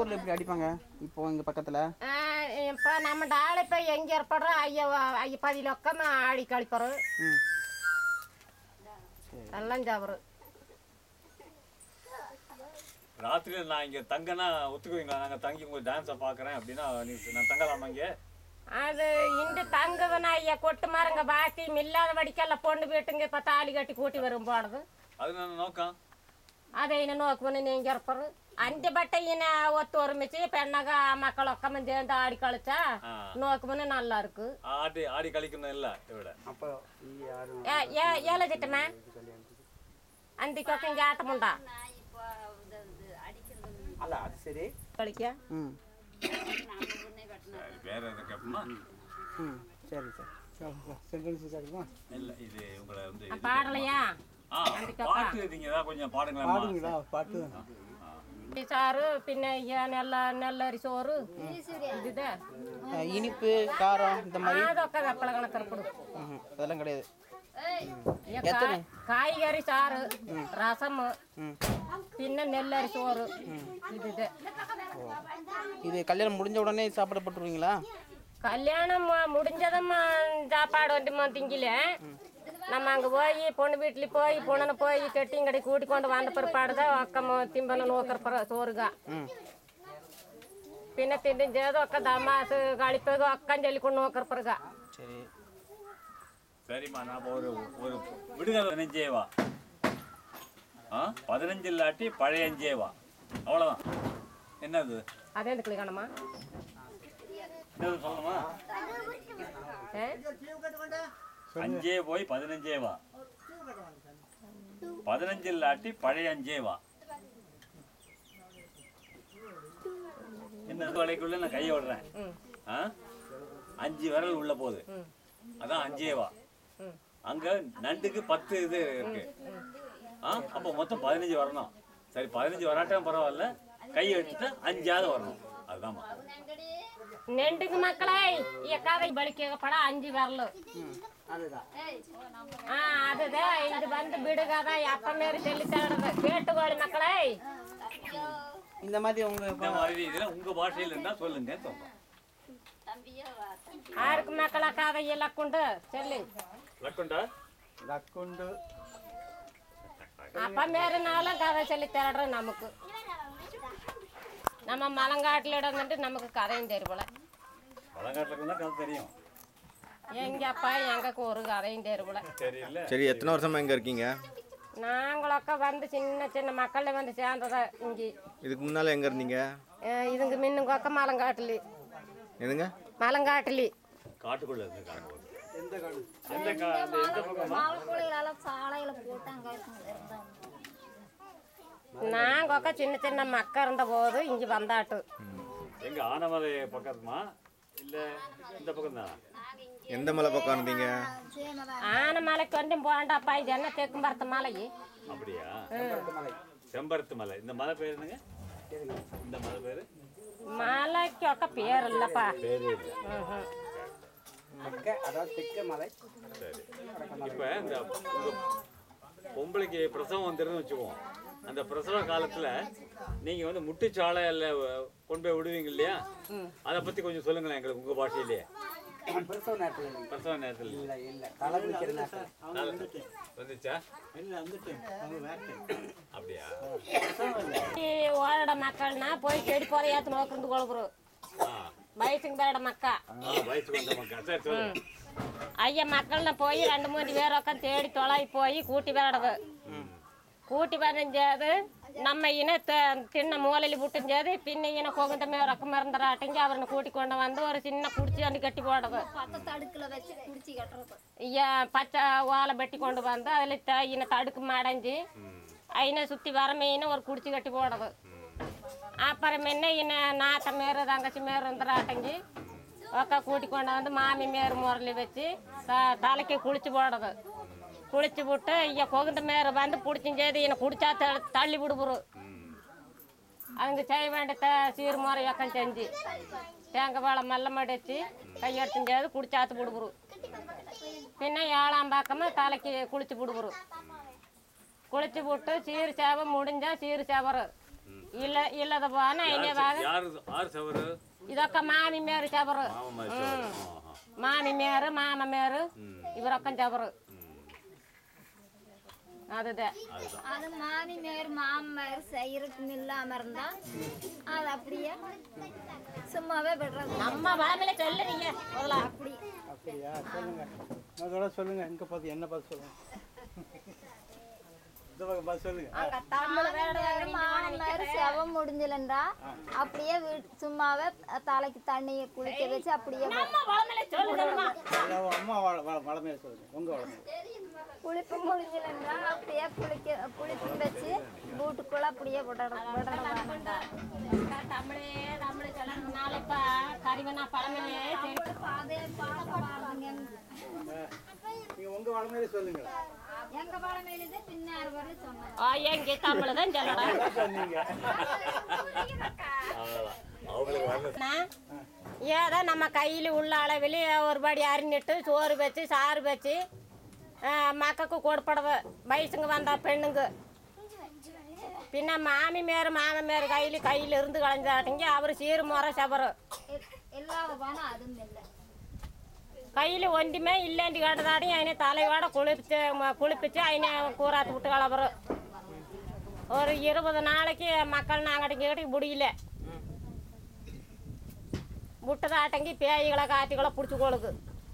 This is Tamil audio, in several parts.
ஊரில் எப்படி அடிப்பாங்க இப்போ இங்கே பக்கத்தில் இப்போ நம்ம டாளை போய் எங்கே ஏற்படுறோம் ஐயா ஐயா பதி லொக்கம் ஆடி கழிப்பறோம் ம் எல்லாம் சாப்பிட்றோம் ராத்திரியில் நான் இங்கே தங்கன்னா ஒத்துக்குவீங்களா நாங்கள் தங்கி உங்கள் டான்ஸை பார்க்குறேன் அப்படின்னா நீ நான் தங்கலாமா இங்கே அது இந்த தங்குதுன்னா ஐயா கொட்டு மரங்க பாக்கி இல்லாத வடிக்கெல்லாம் பொண்ணு வீட்டுங்க இப்போ தாலி கட்டி கூட்டி வரும் போனது அது நான் நோக்கம் அதை இன்னும் நோக்குவனு நீங்க இருப்பாரு அந்த பட்டை இன ஒத்து ஒருமிச்சு பெண்ணக மக்கள் ஒக்கம சேர்ந்து ஆடி கழிச்சா ஆ. நோக்குவனு நல்லா இருக்கு ஆடி ஆடி கழிக்கணும் இல்லை இவிட அப்போ யாரும் ஏ ஏ ஏழை திட்டமே அந்த கொக்கம் இங்கே ஆட்டமுண்டா அல்ல அது சரி கழிக்க ம் சரி வேற எதுவும் கேட்போமா ம் சரி சார் செகண்ட் சார்மா இல்லை இது உங்களை வந்து இது- பாடலையா ஆ பாட்டு நீங்கள் ஏதாவது கொஞ்சம் பாடுங்களேம்மா பாடுங்களா பாட்டு சாறு பின்ன ஐயா நெல்ல நெல்லரி சோறு இதுதான் அஹ், இனிப்பு காரம் இந்த மாதிரி அதொக்க வெப்பல கணக்கு ம், அதெல்லாம் கிடையாது ஏ, எத்தனை? கா- காய்கறி சாறு ரசம் ம் பின்ன நெல்லரி சோறு இதுதான் இது கல்யாணம் முடிஞ்ச உடனே சாப்பிட போட்டுருவீங்களா கல்யாணம் மு- முடிஞ்சதும் ஆ, சாப்பாடு வந்து திங்கில நம்ம அங்கே போய் பொண்ணு வீட்டில் போய் பொண்ணனை போய் கெட்டிங்கடி கூட்டி கொண்டு வந்த பிற்பாடு தான் ஒக்கம் திம்பன நோக்கிற சோறுగా ம் పిన్న తిండించేది ఒక్క దమాసు గడిపేది ఒక్కని చెల్లికుండా నూకరపరుగా சரி சரிம்மா நான் இப்போ ஒரு ஒரு விடுதலை பதினஞ்சேவா ஆ பதினஞ்சு இல்லாட்டி பழையஞ்சேவா அவ்வளோதான் என்னது అదెందుకు కనమ్మా என்னது சொல்லணுமா அஞ்சே போய் பதினஞ்சேவா பதினஞ்சு இல்லாட்டி பழைய அஞ்சேவா என்ன வலைக்குள்ள நான் கையை விடுறேன் ஆ அஞ்சு விரல் உள்ள போகுது அதான் அஞ்சேவா அங்க நண்டுக்கு பத்து இது இருக்கு ஆ அப்போ மொத்தம் பதினஞ்சு வரணும் சரி பதினஞ்சு வராட்டும் பரவாயில்ல கை எடுத்துட்டு அஞ்சாவது வரணும் அதுதான்மா నిండుకు మక్కలై ఈ కథ బలికి పడ అంజి వెరలు அதுதான் ఆ, అదే ఇది బందు బిడు కదా అప్ప మీరు చెల్లితాడు కేట్టుకోడి మక్కలై இந்த மாதிரி உங்க இந்த மாதிரி இதுல உங்க பாஷையில இருந்தா சொல்லுங்க சொல்றோம் ఆరుకు మక్కల కాద ఇల్లక్కుండు చెల్లి லக்குண்டா லக்குண்டு అప్ప మేరినాల కథ చెల్లితాడు నమ్మకు நம்ம மலங்காட்டில் வந்துட்டு நமக்கு கதையும் தெரியல பழங்காட்டுல தான் கதை தெரியும் எங்க அப்பா எங்களுக்கு ஒரு கதையும் தெரியல தெரியல சரி எத்தனை வருஷமா இங்கே இருக்கீங்க நாங்களொக்க வந்து சின்ன சின்ன மக்கள்ல வந்து சேர்ந்ததா இங்கே இதுக்கு முன்னால் எங்கே இருந்தீங்க அஹ் இதுங்க மின்னுங்கொக்க மலங்காட்டுலி எதுங்க மலங்காட்டுலி காட்டுக்குள்ள இருந்து காட்டுக்குள்ள எந்த காடு எந்த காடு எந்த பக்கமா மழைக்குள்ளையில சாலையில போட்டாங்க இருந்தாங்க நாங்கொக்க சின்ன சின்ன மக்க இருந்த போது இங்கே வந்தாட்டு எங்க ஆனமலை பக்கத்துமா இல்ல இந்த பக்கம் தான் எந்த மலை பக்கம் இருந்தீங்க ஆன மலைக்கு வந்து போண்டாப்பா இது என்ன தெக்கும் பரத்த மலை அப்படியா செம்பருத்து மலை இந்த மலை பேர் என்னங்க இந்த மலை பேரு மலைக்கு ஒக்க பேர் இல்லப்பா பேரே இல்லை ம்ஹும். மக்க அதாவது தெக்க மலை சரி இப்போ இந்த உங்க பொம்பளைக்கு பிரசவம் வந்துருன்னு வச்சுக்குவோம் அந்த பிரசவ காலத்துல நீங்க வந்து முட்டுச்சாலையில கொண்டு போய் விடுவீங்க இல்லையா அதை பத்தி கொஞ்சம் சொல்லுங்களேன் எங்களுக்கு உங்க பாஷையிலேயே பிரசவ நேரத்தில் இல்லை. பிரசவ நேரத்தில் இல்லை இல்லை தலை குளிக்கிற நேரத்தில் வந்துச்சா அப்படியா ఈ ఓడ మక్కள்னா போய் செடி போற ஏத்து நோக்கிருந்து கொழுப்புரு ஆ வயசுக்கு பேரட மக்கா ஆ, வயசுக்கு வந்த மக்கா சரி சொல்லுங்க ஐயா மக்கள்னா போய் ரெண்டு மூணு பேர் உட்காந்து தேடி தொலை போய் கூட்டி விரடுது கூட்டி வரைஞ்சது நம்ம இன தின்ன மூலையில் விட்டுஞ்சது பின்ன இன கொகுந்தமே ரக்கம் மறந்துடாட்டிங்க அவரை கூட்டி கொண்டு வந்து ஒரு சின்ன குடிச்சி வந்து கட்டி போடுது பத்த தடுக்குல வச்சு குடிச்சு கட்டுறது ஐயா பச்சை ஓலை வெட்டி கொண்டு வந்து அதில் த இன தடுக்கு மடைஞ்சு ஐனை சுற்றி வர மீன் ஒரு குடிச்சி கட்டி போடுது அப்புறம் என்ன இன்ன நாத்த மேரு தங்கச்சி மேரு வந்துடாட்டங்கி ஒக்க கூட்டி கொண்டு வந்து மாமி மேரு முரளி வச்சு த தலைக்கு குளிச்சு போடுது குளிச்சு விட்டு ஐயா கொகுந்த மேரு வந்து பிடிச்சிஞ்சது என்னை குடிச்சா த- தள்ளி விடுபுரு அவங்க செய்ய வேண்டிய த சீர் முறை ஒக்கம் செஞ்சு தேங்காய் வாழை மெல்ல மடிச்சு கையெடுத்துஞ்சது குடிச்சாத்து விடுபுரு பின்ன ஏழாம் பக்கமாக தலைக்கு குளிச்சு விடுபுரு குளிச்சு விட்டு சீர் சேவை முடிஞ்சா சீர் சேவரு ಇಲ್ಲ ಇಲ್ಲದ ಬಾನ ಇಲ್ಲದಾಗ ಯಾರು ಆರು ಸಾವಿರ ಇದೊಕ್ಕ ಮಾಮಿ ಮೇರು ಚಬರು மாமா ಸಾವಿರ ಹಾಂ ಹಾಂ மாமி மேரு மாமா மேரு இவரொக்கம் சபரு அதுதான் அது மாமி மேர் மாமர் செய்யறதுக்கு இல்லாம இருந்தா அது அப்படியே சும்மாவே விடுறது நம்ம வளமையில சொல்லுறீங்க முதல்ல அப்படி அப்படியா சொல்லுங்க அதோட சொல்லுங்க எங்க பார்த்து என்ன பார்த்து சொல்லுங்க இந்த பக்கம் பார்த்து சொல்லுங்க தமிழ் வேறு மாமர் செவம் முடிஞ்சலன்றா அப்படியே வீட்டு சும்மாவே தலைக்கு தண்ணியை குளிக்க வச்சு அப்படியே விடுறது. நம்ம வளமையில சொல்லுங்கம்மா அதாவது அம்மா வள வள வளமையை சொல்லுங்க உங்க வளமை குளிப்பு முடிஞ்சலன்றா அப்படியே குளிக்க குளிப்பு வச்சு வீட்டுக்குள்ள அப்படியே விடணும் விடணும் தமிழே தமிழ் சொல்லணும்னால இப்ப கரிமனா பழமையே சரி அதே பாடம் பாடுங்க நீங்க உங்க வளமையில சொல்லுங்க எங்க பழமையில பின்னாறு வரல சொன்னாங்க ஆ எங்க தமிழ் தான் சொல்லலாம் சொன்னீங்க அவ்வளோதான் அவங்களுக்கு வரல நான் ஏதோ நம்ம கையில் உள்ள அளவில் ஒரு படி அரிஞ்சிட்டு சோறு வச்சு சாறு வச்சு ஆ, மக்களுக்கு கொடுப்படுது வயசுங்க வந்தா பெண்ணுங்க பின்ன மாமி மேரு மாம மேரு கையில் கையில் இருந்து கலைஞ்சாட்டிங்க அவர் சீரு முறை சபரு இல்லாத பானம் அதுவும் இல்லை கையில் ஒன்றுமே இல்லைன்னு கேட்டதாட்டி അതിനെ தலையோட குளிப்பிச்சு ம- குளிப்பிச்சு അതിനെ கூறாத்து விட்டு கலவரும் ஒரு இருபது நாளைக்கு மக்கள் நாங்கள் இங்கிட்ட முடியல விட்டதாட்டங்கி பேய்களை காத்திகளை பிடிச்சி கொழுக்கு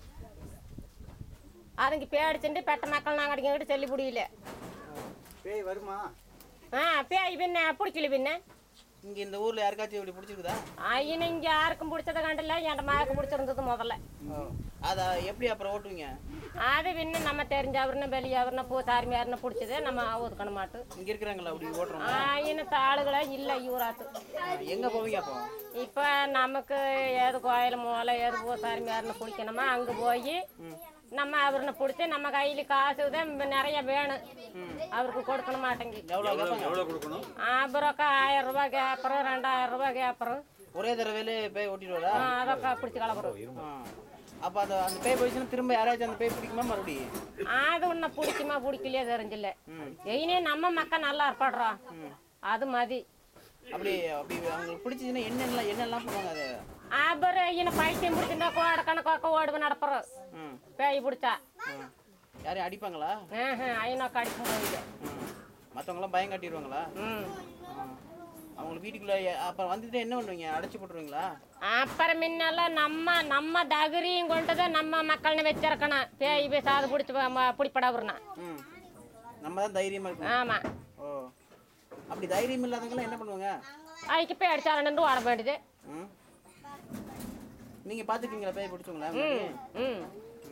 அதுங்க பேடிச்சுட்டு பெட்ட மக்கள் நாங்கள் இங்கிட்ட சொல்லி முடியல பேய் வருமா ஆ பேய் பின்ன பிடிக்கல பின்ன இங்க இந்த ஊர்ல யாருக்காச்சும் இப்படி பிடிச்சிருக்குதா ஐயனு இங்கே யாருக்கும் பிடிச்சத கண்டில்ல என் மகக்கு பிடிச்சிருந்தது முதல்ல அதை எப்படி அப்புறம் ஓட்டுவீங்க அது பின்ன நம்ம தெரிஞ்சவருன்னு வெளியவருன்னு பூசாரிமையாருன்னு பிடிச்சது நம்ம ஒதுக்கண மாட்டோம் இங்க இருக்கிறாங்களா அப்படி ஓட்டுறோம் ஆயினத்து ஆளுகளே இல்லை யூராத்து எங்க போவீங்க அப்போ இப்போ நமக்கு ஏது கோயில் மூலை ஏது பூசாரிமையாருன்னு பிடிக்கணுமா அங்கே போய் நம்ம அவருன்னு பிடிச்சி நம்ம கையில் காசு தான் நிறைய வேணும் அவருக்கு கொடுக்கண மாட்டேங்கி எவ்வளோ எவ்வளோ எவ்வளோ கொடுக்கணும் அப்புறக்கா ஆயிரம் ரூபாய் கேட்பறோம் ரெண்டாயிரம் ரூபாய் கேட்பறோம் ஒரே தடவையிலே பேய் ஓட்டிடுவாரா அதொக்கா பிடிச்சி கலப்புறோம் ஆ. அப்ப அந்த அந்த பேய் போயிடுச்சுன்னா திரும்ப யாராச்சும் அந்த பேய் பிடிக்குமா மறுபடியும் அது உன்னை பிடிக்குமா பிடிக்கலையே தெரிஞ்சில்ல எயினே நம்ம மக்கள் நல்லா இருப்பாடுறோம் அது மதி அப்படி அப்படி அவங்களுக்கு பிடிச்சதுன்னா என்னெல்லாம் என்னெல்லாம் பண்ணுவாங்க அது அப்புறம் இன பைத்தியம் பிடிச்சிருந்தா கோட கணக்காக்க ஓடுவு நடப்புறோம் ம் பேய் பிடிச்சா ம். யாரையும் அடிப்பாங்களா ஐநா கடிக்க முடியல ம் மற்றவங்களாம் பயம் காட்டிடுவாங்களா ம் ஆ. அவங்களுக்கு வீட்டுக்குள்ள எ- அப்புறம் வந்துட்டு என்ன பண்ணுவீங்க அடைச்சி போட்டுருவீங்களா அப்புறம் முன்னெல்லாம் நம்ம நம்ம தகுதியும் கொண்டு தான் நம்ம மக்கள்னு வச்சிருக்கணும் பேய் பேசாது பிடிச்சி பிடிப்படாவுறனா ம் நம்ம தான் தைரியமா இருக்கணும் ஆமாம் ஓ அப்படி தைரியம் இல்லாதவங்களாம் என்ன பண்ணுவாங்க அதுக்கு போய் அடிச்சாரண்டு ஓட வேண்டியது ம் நீங்க பாத்துக்கீங்களா பேய் பிடிச்சவங்களா ம் ம்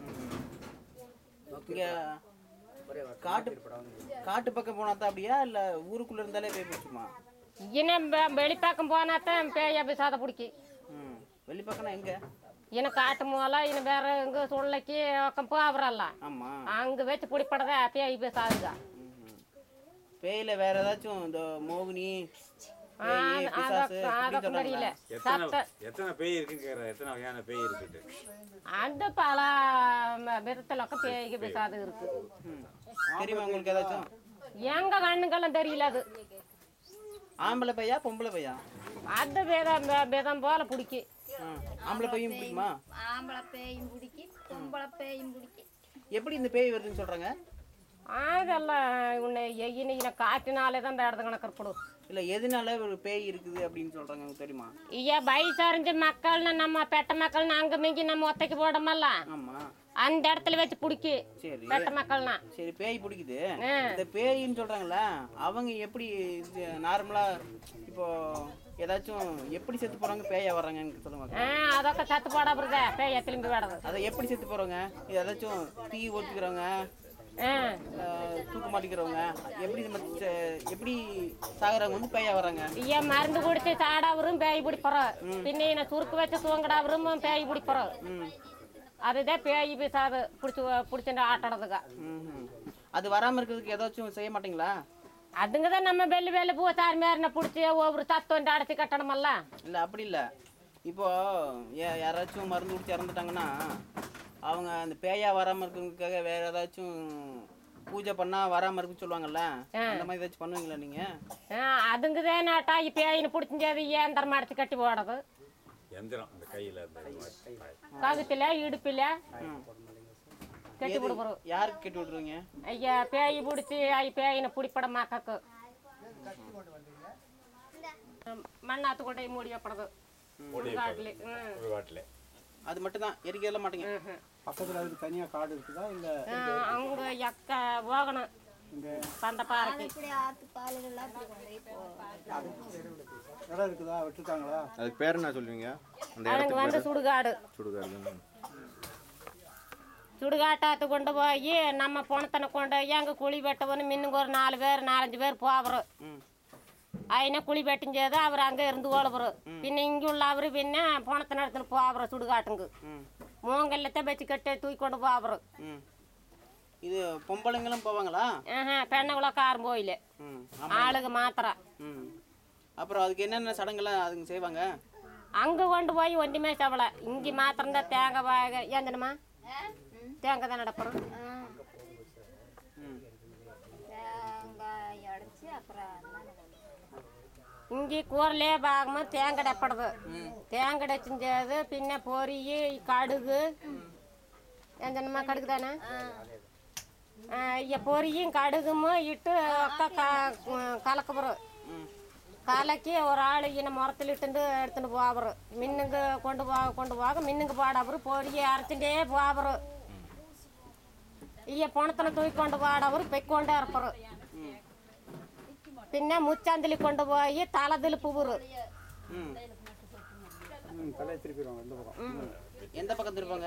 இங்க காட்டு காட்டு பக்கம் போனா தான் அப்படியா இல்ல ஊருக்குள்ள இருந்தாலே பேய் பிடிச்சுமா இன்னும் வெ- வெளிப்பக்கம் போனா தான் பேய பேசாத பிடிக்கி ம் வெளி பக்கம்னா எங்க இன்னும் காட்டு மூலம் இன்னும் வேற எங்க சொல்லைக்கு பக்கம் போகிறல்ல ஆமா அங்கே வச்சு பிடிப்படதே பேய் பேசாதுங்க ம்ஹும். பேயில வேற ஏதாச்சும் இந்த மோகினி ஆ, பேய், அது- பிசாசு அதொക്കെ இப்படி അതൊക്കെ சொல்றாங்களா? தெரியல எத்தனை சத்த எத்தனை பேய் இருக்குன்னு கேட்குறேன் எத்தனை வகையான பேய் இருக்குது அது பல ம- விதத்திலൊക്കെ பேய்க்கு பேசாது இருக்கு ம். தெரியுமா உங்களுக்கு ஏதாச்சும் எங்க கண்ணுக்கெல்லாம் தெரியல அது ஆம்பளை பையா பொம்பளை பையா அது விதம் விதம் போல பிடிக்கி ம். ஆம்பளை பையும் பிடிக்குமா ஆம்பளை பேயும் பிடிக்கி பொம்பளை பேயும் பிடிக்கி எப்படி இந்த பேய் வருதுன்னு சொல்றாங்க அதெல்லாம் உன்னை எகின இன காட்டினாலே தான் இந்த இடத்து கணக்கப்படும் இல்ல எதனால ஒரு பேய் இருக்குது அப்படின்னு சொல்றாங்க உங்களுக்கு தெரியுமா ஐயா வயசறிஞ்ச மக்கள்னு நம்ம பெட்ட மக்கள்னு அங்க மிங்கி நம்ம ஒத்தைக்கு போடமல்ல ஆமா அந்த இடத்துல வச்சு பிடிக்கி சரி பெட்ட மக்கள்னா சரி பேய் பிடிக்குது ஆ. இந்த பேயின்னு சொல்றாங்கல்ல அவங்க எப்படி நார்மலா இப்போ ஏதாச்சும் எப்படி செத்து போறாங்க பேயா வர்றாங்கன்னு சொல்லுவாங்க ஆ அதொക്കെ சத்து போட போடுதே பேய திரும்பி விடுறது அதை எப்படி செத்து போறவங்க ஏதாச்சும் தீ ஊற்றிக்கிறவங்க ஆ தூக்க மாட்டிக்கிறவங்க எப்படி நம்ம செ- எப்படி சாகுறவங்க வந்து பேயா வர்றாங்க ஐயா மருந்து குடிச்சு சாடாவரும் பேய் பிடிப்பறோம் பின்ன என்ன சுருக்கு வச்சு தூங்கடாவரும் பேய் பிடிப்பறோம் ம் அதுதான் பேய் பிசாது பிடிச்சி பிடிச்சிட்டு ஆட்டாடுதுங்க ம்ஹும். அது வராம இருக்கிறதுக்கு ஏதாச்சும் செய்ய மாட்டீங்களா அதுங்க தான் நம்ம வெள்ளி வெள்ளி பூசாரி மாரின பிடிச்சி ஒவ்வொரு தத்துவம் அடைச்சி கட்டணுமல்ல இல்ல அப்படி இல்ல இப்போ யா- யாராச்சும் மருந்து குடிச்சு இறந்துட்டாங்கன்னா அவங்க அந்த பேயா வராம இருக்கிறதுக்காக வேற ஏதாச்சும் பூஜை பண்ணா வராம இருக்குன்னு சொல்லுவாங்கல்ல அந்த மாதிரி ஏதாச்சும் பண்ணுவீங்களா நீங்க அதுங்குதே நாட்டா பேயின்னு பிடிச்சது ஏந்தரம் அடிச்சு கட்டி போடுறது எந்திரம் இந்த கையில் இந்த மாதிரி. கழுத்துல இடுப்பில் கட்டி கொடுக்குறோம் யாருக்கு கட்டி விட்டுருவீங்க ஐயா பேய் பிடிச்சி ஐ பேயினை பிடிப்பட மாக்காக்கு மண்ணாத்து கொண்டை மூடி வைப்படுது காட்டில் ம் ஒரு வாட்டில் அது மட்டும் தான் எரிக்கிறதெல்லாம் மாட்டீங்க பக்கத்தில் அதுக்கு தனியாக காடு இருக்குதா இல்லை அவங்க எக்க போகணும் பந்த பாறைக்கு இப்படி ஆத்து பாலுகள்லாம் அப்படி கொண்டு போய் போவாங்க இடம் இருக்குதா விட்டுருக்காங்களா அதுக்கு பேர் என்ன சொல்லுவீங்க அந்த அதுங்க இடத்துக்கு வந்து சுடுகாடு சுடுகாடு சுடுகாட்டாத்து கொண்டு போய் நம்ம பணத்தனை கொண்டு போய் அங்கே குழி வெட்டவனு மின்னுங்க ஒரு நாலு பேர் நாலஞ்சு பேர் போகிறோம் ம் అయినా కుళి పెట్టించేది அவர் அங்கே இருந்து ஓடுபுரு பின்ன இங்கே உள்ள அவர் பின்ன பணத்தை நடத்துன்னு போவரு சுடுகாட்டுங்க ம் மூங்கல்லத்தை வச்சு கட்டி தூக்கிக்கொண்டு போவரு ம் இது பொம்பளைங்களும் போவாங்களா ஆஹா பெண்ணுங்களோ காரும் போயில ம் ஆளுங்க மாத்திரம் ம் அப்புறம் அதுக்கு என்னென்ன சடங்கெல்லாம் அதுங்க செய்வாங்க அங்கே கொண்டு போய் ஒன்றுமே சவலை இங்கே மாத்திரம் தான் தேங்காய் வாக ஏந்தனமா தேங்காய் தான் நடப்புறோம் ம் தேங்காய் அடைச்சி அப்புறம் என்னென்ன இங்கே கூரலே பாகமாக தேங்காய் டப்படுது தேங்காய் செஞ்சது பின்ன பொரி கடுகு ஏந்தனமா கடுகு தானே ஐயா பொரியும் கடுகும் இட்டு ஒக்க க கலக்குறோம் ம் கலக்கி ஒரு ஆள் இன்னும் முறத்தில் இட்டுந்து எடுத்துட்டு போகிறோம் மின்னுங்க கொண்டு போ கொண்டு போக மின்னுங்க பாடவர் பொரியை அரைச்சுட்டே போகிறோம் ஐயா பணத்தில் தூக்கி கொண்டு பாடவர் பெக்கொண்டே இருப்பறோம் ம் பின்ன முச்சாந்திலி கொண்டு போய் தலை திருப்பு ஊரு ம் ம் தலையை திருப்பிடுவாங்க இந்த பக்கம் எந்த பக்கம் திருப்பாங்க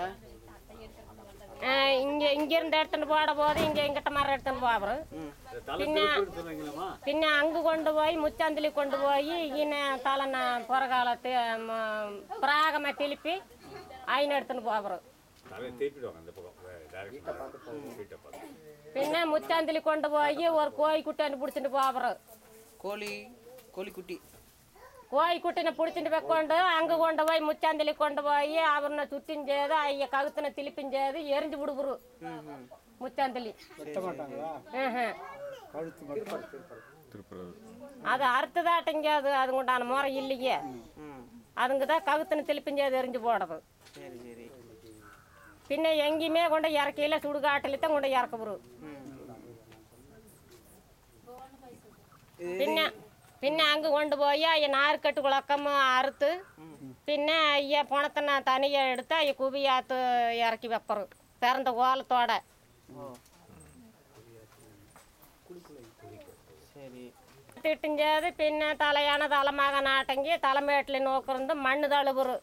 இங்கே இங்கிருந்து எடுத்துட்டு போட போது இங்கே எங்கிட்ட மரம் எடுத்துட்டு போகிறோம் ம் பின்ன சொன்னீங்களா பின்ன அங்கே கொண்டு போய் முச்சாந்திலி கொண்டு போய் இன்ன தலை புறகாலத்து பிராகமாக திருப்பி ஐநு எடுத்துன்னு போகிறோம் தலையை திருப்பிடுவாங்க அந்த பக்கம் டேரக்ஷன் வீட்டை பார்த்து பின்ன முச்சாந்திலி கொண்டு போய் ஒரு கோய் குட்டாண்டு பிடிச்சிட்டு போகிறோம் கோழி கோழிக்குட்டி கோய் குட்டினை பிடிச்சிட்டு வைக்கொண்டு அங்கே கொண்டு போய் முச்சாந்திலி கொண்டு போய் அவனை சுத்திஞ்சேது ஐய கழுத்தின திலிப்பிஞ்சேது எரிஞ்சு விடுபுரு ம் ம் முச்சாந்திலி வெட்ட மாட்டாங்களா ம்ஹும். கழுத்து மட்டும் திருப்புறது அது அறுத்துதாட்டிங்க அது அது உண்டான முறை இல்லையே ம் அதுங்க தான் கவுத்துன்னு திருப்பிஞ்சது எரிஞ்சு போடுறது சரி சரி பின்ன எங்கேயுமே கொண்டு இறக்கையில சுடுகாட்டில் தான் கொண்டு இறக்க வரும் ம் பின்ன பின்ன அங்கே கொண்டு போய் ஐயா நார்க்கட்டு குழக்கமும் அறுத்து பின்ன ஐயா பணத்தை நான் தனியாக எடுத்து ஐயா குவியாத்து இறக்கி வைப்பறோம் பிறந்த கோலத்தோட ஓ சரி திட்டிஞ்சது பின்ன தலையான தலைமாக நாட்டங்கி தலைமேட்டில் நோக்கிருந்து மண்ணு தழுவுரு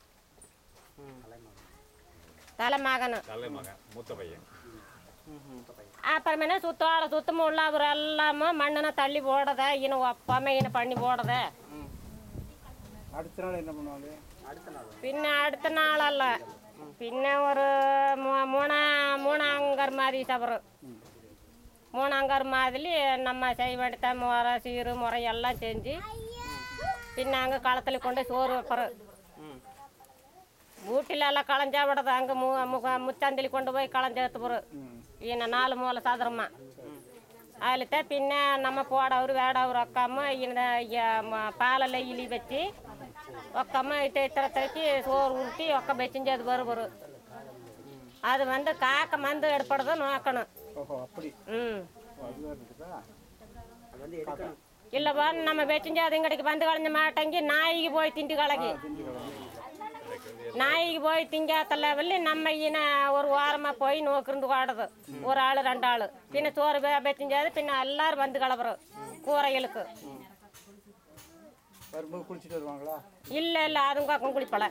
தலைமகனு நல்ல மகன் மூத்த பையன் அப்புறமேனா சுத்தோட சுத்தமும் உள்ள அவர் எல்லாமே மண்ணுன தள்ளி போடத இன்னும் ஒப்பாம இன்னும் பண்ணி போடத ம் அடுத்த நாள் என்ன பண்ணுவாங்க பின்ன அடுத்த நாளல்ல பின்ன ஒரு மூ- மூணா மூணாங்கர் மாதிரி சவரம் மூணாங்கர் மாதிரி நம்ம செய்ய வேண்டிய முறை சீரு முறை எல்லாம் செஞ்சு பின்ன அங்கே களத்தில் கொண்டு சோறு வைப்பறோம் ம் வீட்டில எல்லாம் களைஞ்சா விடுறது அங்கே மு முக முச்சாந்தலி கொண்டு போய் களைஞ்சேத்து போகிறோம் இன்னும் நாலு மூலை சதுரமா அதில் தான் பின்ன நம்ம போடவர் வேடவர் ஒக்காம இந்த பாலில் இலி வச்சு ஒக்காம இத்த இத்தனை தைக்கி சோறு ஊட்டி ஒக்க வச்சுஞ்சு அது வரும் வரும் அது வந்து காக்க மந்து எடுப்படுறத நோக்கணும் ஓஹோ அப்படி ம் ஓ, அது வேறு இருக்குதா இல்லைப்பா நம்ம வச்சுஞ்சு அது இங்கடிக்கு வந்து களைஞ்ச மாட்டேங்கி நாய்க்கு போய் திண்டு கலகி நாய்க்கு போய் திங்காத்த லெவலில் நம்ம இன ஒரு வாரமாக போய் நோக்கிருந்து ஓடுது ஒரு ஆள் ரெண்டு ஆள் பின்ன சோறு வச்சுஞ்சாது பின்ன எல்லாரும் வந்து கலப்புறோம் கூரைகளுக்கு வரும்போது குளிச்சுட்டு வருவாங்களா இல்லை இல்லை அதுங்க பக்கம் குளிப்பல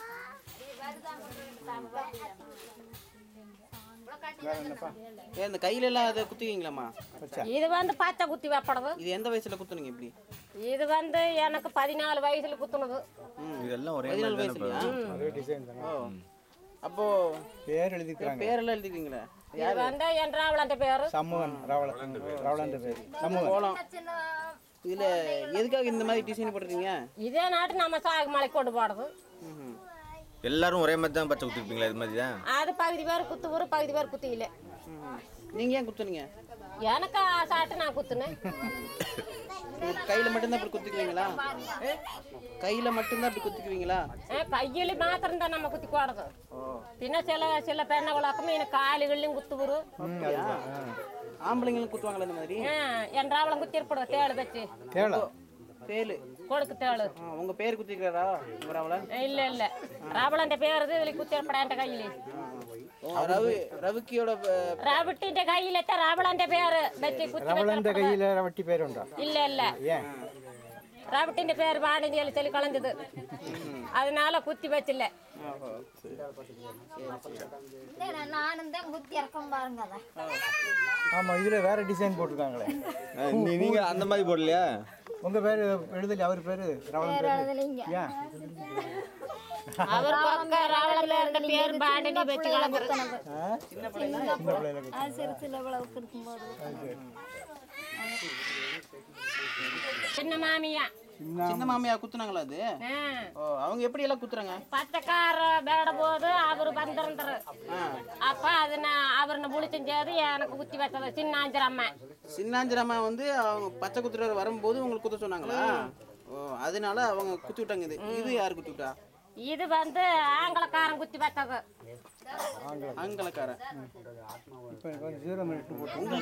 வேற என்னப்பா ஏன் இந்த கையில எல்லாம் அதை குத்துவீங்களாம்மா வச்சா இது வந்து பச்சை குத்தி வைப்படுது இது எந்த வயசுல குத்துனீங்க இப்படி இது வந்து எனக்கு பதினாலு வயசுல குத்துனது இதெல்லாம் ஒரே பதினாலு மாதிரி தானே வயசுலயா அதே டிசைன் தானே ஓ அப்போ பேர் எழுதிக்கிறாங்க பேரெல்லாம் எழுதிக்கிறீங்களே இது வந்து என் ராவலன்ற பேரு சமூகன் ராவளன் ராவளன்ற பேர் சமூகன் கோலம் இதுல எதுக்காக இந்த மாதிரி டிசைன் போட்டுருக்கீங்க இதே நாட்டு நம்ம சாகு மலைக்கு கொண்டு போடுறது ம்ஹும். எல்லாரும் ஒரே மாதிரி தான் பச்சை குத்திருப்பீங்களா இது மாதிரி தான் அது பகுதி பேர் குத்து ஊர் பகுதி பேர் குத்தி இல்லை ம்ஹும். நீங்க ஏன் குத்துனீங்க எனக்கு சாட்டு நான் குத்துனேன் கையில மட்டும்தான் அப்படி குத்திக்குவீங்களா கையில மட்டும்தான் அப்படி குத்திக்குவீங்களா கையில் மாத்திரம் தான் நம்ம குத்தி போடுறது பின்ன சில சில பெண்ணவளாக்கும் எனக்கு காலுகள்லையும் குத்து வரும் அப்படியா ஆம்பளைங்களும் குத்துவாங்களா இந்த மாதிரி என் ராவளம் குத்தி இருப்படும் தேடு வச்சு கேள பேலு கொடுக்கு தேடு ஆ, உங்க பேர் குத்திக்கிறாரா உங்க ராவல இல்ல இல்ல ராவளന്റെ പേര് ഇതിൽ കുത്തിയപ്പട എന്റെ കയ്യില് ரவி ரவிக்கியோட ப- റാബിട്ടിന്റെ കയ്യിലെത്ത രാവളന്റെ പേര് വെച്ച് കുത്തി ரவளந்த വെച്ചപ്പട- கையில் ரவட்டி பேருண்டா ഇല്ല ഇല്ല ஏன் റാബിട്ടിന്റെ പേര് വാണിജ്യ ചെലി കളഞ്ഞത് அதனால குத்தி வச்சில்ல ஓஹோ. இல்ல, நானும் தான் குத்தி இறக்கம் பாருங்க அதை ஆமாம் இதில் வேற டிசைன் போட்டிருக்காங்களே நீ- நீங்க அந்த மாதிரி போடலையா உங்கள் பேர் எழுதல அவர் பேர் ரவளம் பேர் எழுதலைங்க ஏன் அவர் பக்க ராவளம் பேருந்த பேர் பாண்டினி வச்சு കളഞ്ഞത് ஆ? சின்ன பிள்ளையில அது சிறு சில விளவுக்கு இருக்கும்போது சின்ன மாமியா சின்ன மாமியா குத்துனாங்களா அது ஆ. ஓ அவங்க எப்படி எல்லாம் குத்துறாங்க பச்சைக்கார ಬೇಡ போது அவர் வந்திருந்தாரு அப்ப ಅದನ್ನ ಅವ್ರನ್ನ ಮುಳಿಚಂಜಾದು எனக்கு குத்தி வச்சது சின்னாஞ்சரம்மா சின்னாஞ்சிரம்மா வந்து அவங்க பச்சை குத்துறவர் வரும்போது உங்களுக்கு குத்த சொன்னாங்களா ஓ அதனால அவங்க குத்தி விட்டாங்க இது இது யார் குத்தி விட்டா இது வந்து ஆங்கிலக்காரன் குத்தி வச்சது ஆங்கிலக்காரன் இப்போ கொஞ்சம் ஜீரோ மினிட் போட்டு